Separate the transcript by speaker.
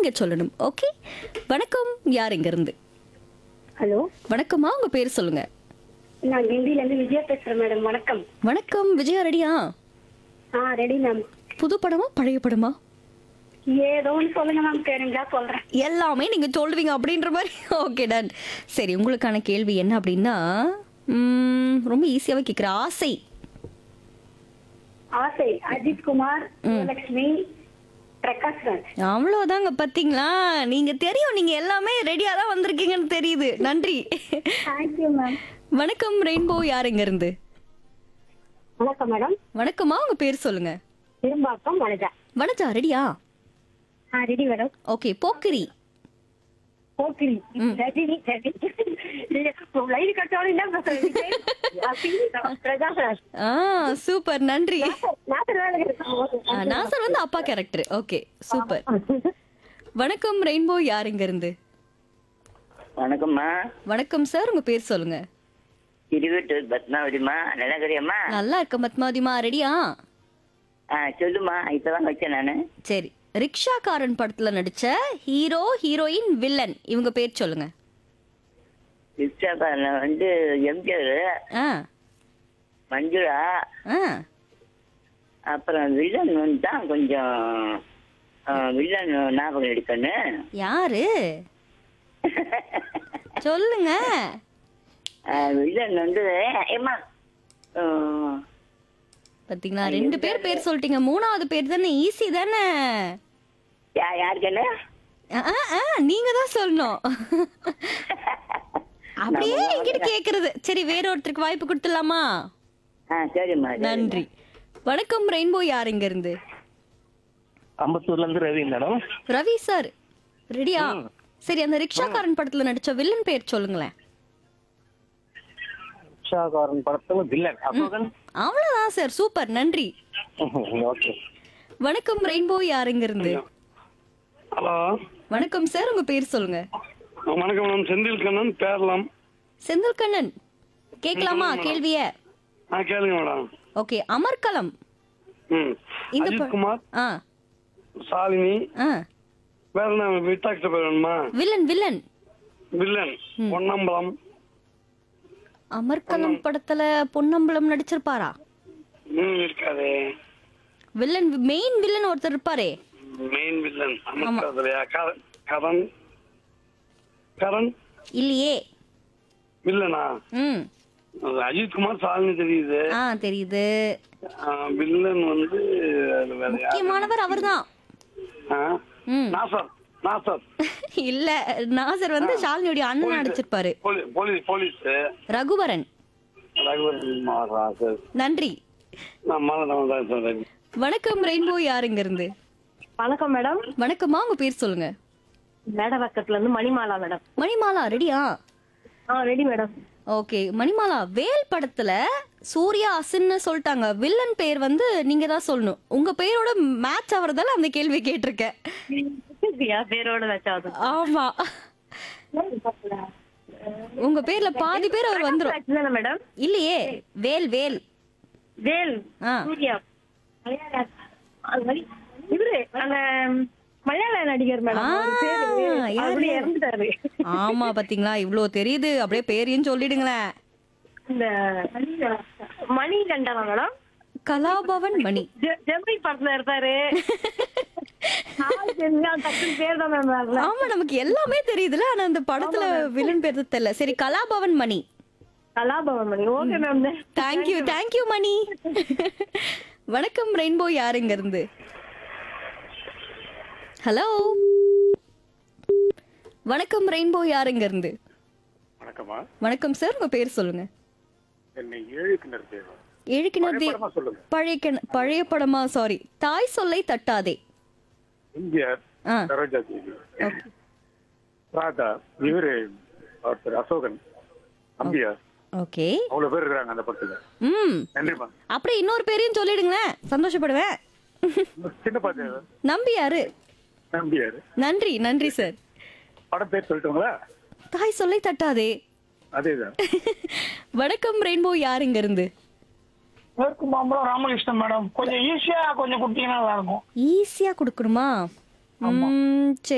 Speaker 1: நீங்க சொல்லணும் ஓகே வணக்கம் யார் இங்க இருந்து
Speaker 2: ஹலோ
Speaker 1: வணக்கம்மா உங்க பேர் சொல்லுங்க
Speaker 2: நான் கிண்டில இருந்து விஜயா பேசுறேன் மேடம் வணக்கம்
Speaker 1: வணக்கம் விஜயா ரெடியா
Speaker 2: ஆ ரெடி மேம்
Speaker 1: புது படமா பழைய படமா
Speaker 2: ஏதோ ஒன்று சொல்லுங்க மேம் தெரிஞ்சா சொல்றேன்
Speaker 1: எல்லாமே நீங்க சொல்லுவீங்க அப்படின்ற மாதிரி ஓகே டன் சரி உங்களுக்கான கேள்வி என்ன அப்படின்னா ம், ரொம்ப ஈஸியாவே கேட்குற ஆசை
Speaker 2: ஆசை அஜித் குமார் லட்சுமி பிரகாஷ் ராஜ்
Speaker 1: அவ்வளோதாங்க பார்த்தீங்களா நீங்க தெரியும் நீங்க எல்லாமே ரெடியா தான் வந்திருக்கீங்கன்னு தெரியுது நன்றி
Speaker 2: தேங்க்யூ மேம்
Speaker 1: வணக்கம் ரெயின்போ யார் இங்க இருந்து
Speaker 2: வணக்கம் மேடம்
Speaker 1: வணக்கம்மா உங்க பேர் சொல்லுங்க
Speaker 2: திரும்பாக்கம் வனஜா
Speaker 1: வனஜா ரெடியா
Speaker 2: ஆ ready madam
Speaker 1: okay Pokkiri
Speaker 2: Pokkiri Rajini line கட்டோட என்ன பேசுறீங்க பிரகாஷ் ராஜ்
Speaker 1: ஆ சூப்பர் நன்றி
Speaker 2: நாட்டு
Speaker 1: ஆ, நாசர் வந்து அப்பா கேரக்டர் ஓகே சூப்பர் வணக்கம் ரெயின்போ யார் இங்க இருந்து
Speaker 3: வணக்கம்மா
Speaker 1: வணக்கம் சார் உங்க பேர் சொல்லுங்க
Speaker 3: திருவீட்டு பத்மாவதிமா நிலகரியம்மா
Speaker 1: நல்லா இருக்க மத்மாதிமா ரெடியா
Speaker 3: ஆ சொல்லுமா இப்பதான் வச்சேன் நானு
Speaker 1: சரி ரிக்ஷாக்காரன் படத்துல நடிச்ச ஹீரோ ஹீரோயின் வில்லன் இவங்க பேர் சொல்லுங்க
Speaker 3: ரிக்ஷாக்காரன் வந்து எம்ஜிஆர்
Speaker 1: ஆ
Speaker 3: மஞ்சுளா
Speaker 1: ஆ
Speaker 3: அப்புறம் வில்லன் வந்து தான் கொஞ்சம் ஆ, வில்லன் ஞாபகம் எடுக்கன்னு
Speaker 1: யாரு சொல்லுங்க
Speaker 3: ஆ, வில்லன் வந்து ஏமா
Speaker 1: பாத்தீங்களா ரெண்டு பேர் பேர் சொல்லிட்டீங்க மூணாவது பேர் தானே ஈஸி தானே
Speaker 3: யாருக்கண்ணே
Speaker 1: ஆ, ஆ, ஆ, நீங்க தான் சொல்லணும் அப்படியே என்கிட்ட கேக்குறது சரி வேற ஒருத்தருக்கு வாய்ப்பு கொடுத்துடலாமா
Speaker 3: ஆ சரிம்மா சரி.
Speaker 1: நன்றி வணக்கம் ரெயின்போ யார் இங்க இருந்து
Speaker 4: அம்பத்தூர்ல இருந்து ரவி மேடம்
Speaker 1: ரவி சார் ரெடியா சரி அந்த ரிக்ஷாக்காரன் படத்துல நடிச்ச வில்லன் பேர் சொல்லுங்களேன்
Speaker 4: உஷாகாரன் படத்துல வில்லன் அசோகன்
Speaker 1: அவ்வளவுதான் சார் சூப்பர் நன்றி
Speaker 4: ஓகே
Speaker 1: வணக்கம் ரெயின்போ யார் இங்க இருந்து
Speaker 5: ஹலோ
Speaker 1: வணக்கம் சார் உங்க பேர் சொல்லுங்க
Speaker 5: வணக்கம் மேடம் செந்தில் கண்ணன் பேரலாம்
Speaker 1: செந்தில் கண்ணன் கேட்கலாமா கேள்விய
Speaker 5: ஆ கேளுங்க மேடம்
Speaker 1: ஓகே அமர்கலம்
Speaker 5: ம்
Speaker 1: இந்த ப-
Speaker 5: அஜித் குமார்
Speaker 1: ஆ
Speaker 5: சாலினி
Speaker 1: ஆ
Speaker 5: வேற என்ன விட்டாக்ட பேர் வேணுமா
Speaker 1: villain villain
Speaker 5: villain Ponnambalam
Speaker 1: Amarkalam படத்துல பொன்னம்பலம் நடிச்சிருப்பாரா
Speaker 5: ம் இருக்காதே
Speaker 1: வில்லன் மெயின் வில்லன் ஒருத்தர் இருப்பாரே
Speaker 5: மெயின் வில்லன் அமர்காதலையா கரண் கரண்
Speaker 1: இல்லையே
Speaker 5: வில்லனா
Speaker 1: ம்
Speaker 5: அது அஜித் குமார் சாலினி தெரியுது
Speaker 1: ஆ தெரியுது
Speaker 5: ஆ, வில்லன் வந்து அது வேற யாரு?
Speaker 1: முக்கியமானவர் அவர்தான்
Speaker 5: ஆ?
Speaker 1: ம்
Speaker 5: நாசர் நாசர்
Speaker 1: இல்ல நாசர் வந்து ஷாலினியோட அண்ணன் நடிச்சிருப்பாரு
Speaker 5: police police police
Speaker 1: Raghuvaran
Speaker 5: Raghuvaran Nasser
Speaker 1: நன்றி
Speaker 5: நான் மாநிலம் தான் சொல்றேன்
Speaker 1: வணக்கம் ரெயின்போ யார் இங்க இருந்து
Speaker 2: வணக்கம் மேடம்
Speaker 1: வணக்கம்மா உங்க பேர் சொல்லுங்க
Speaker 2: மேடவாக்கத்துல இருந்து மணிமாலா மேடம்
Speaker 1: மணிமாலா ரெடியா
Speaker 2: ஆ ready madam
Speaker 1: okay Manimala Vel படத்துல சூர்யா அசின்னு சொல்லிட்டாங்க வில்லன் பேர் வந்து நீங்க தான் சொல்லணும் உங்க பேரோட மேட்ச் ஆவறதால அந்த கேள்வி கேட்டிருக்கேன்
Speaker 2: பேரோட வச்சாவது
Speaker 1: ஆமா உங்க பேர்ல பாதி பேர் அவர் வந்துரும்
Speaker 2: தானே மேடம்
Speaker 1: இல்லையே வேல் வேல்
Speaker 2: வேல்
Speaker 1: ஆ
Speaker 2: சூர்யா அது மாதிரி இவரு அந்த மலையாள நடிகர் மேடம் அவர் பேரு
Speaker 1: ஆ, யாரு?
Speaker 2: அப்படி இறந்துட்டாரு
Speaker 1: ஆமா பாத்தீங்களா இவ்ளோ தெரியுது அப்படியே பேரையும் சொல்லிடுங்களேன்
Speaker 2: இந்த மணி கண்டனா மேடம்
Speaker 1: கலாபவன் மணி
Speaker 2: ஜெ- ஜெமினி படத்துல இருப்பாரு ஆள் தெரிஞ்சா டக்குனு பேர் தான் மேம் வரல
Speaker 1: ஆமா நமக்கு எல்லாமே தெரியுதுல ஆனா அந்த படத்துல வில்லன் பேர் தான் தெரியல சரி Kalabhavan Mani
Speaker 2: Kalabhavan Mani okay ma'am
Speaker 1: thank you thank you Mani வணக்கம் ரெயின்போ யாருங்க இருந்து ஹலோ வணக்கம் ரெயின்போ யாருங்க இருந்து
Speaker 4: வணக்கம்மா
Speaker 1: வணக்கம் சார் உங்க பேர் சொல்லுங்க
Speaker 4: என்னை ஏழு கிணறு பேர்
Speaker 1: எழுக்கிணர் தே-
Speaker 4: படமா சொல்லுங்க
Speaker 1: பழைய கிண- பழைய படமா சாரி தாய் சொல்லை தட்டாதே
Speaker 4: எம்ஜிஆர்
Speaker 1: ஆ
Speaker 4: சரோஜா தேவி ராதா இவரு ஒருத்தர் அசோகன் அம்பியார்
Speaker 1: ஓகே
Speaker 4: அவ்வளவு பேர் இருக்கிறாங்க அந்த படத்துல
Speaker 1: ம்
Speaker 4: நன்றிமா
Speaker 1: அப்படியே இன்னொரு பேரையும் சொல்லிடுங்களேன் சந்தோஷப்படுவேன்
Speaker 4: சின்ன பாத்து
Speaker 1: நம்பியாரு
Speaker 4: நம்பியார்
Speaker 1: நன்றி நன்றி சார்
Speaker 4: படம் பேர் சொல்லிட்டோங்களா
Speaker 1: தாய் சொல்லை தட்டாதே
Speaker 4: அதேதான்
Speaker 1: வணக்கம் ரெயின்போ யாருங்க இருந்து
Speaker 6: மேற்கு மாம்பழம் ராமகிருஷ்ணன் மேடம் கொஞ்சம் ஈஸியா கொஞ்சம் கொடுத்தீங்கன்னா நல்லா இருக்கும்
Speaker 1: ஈஸியா கொடுக்கணுமா ம், சரி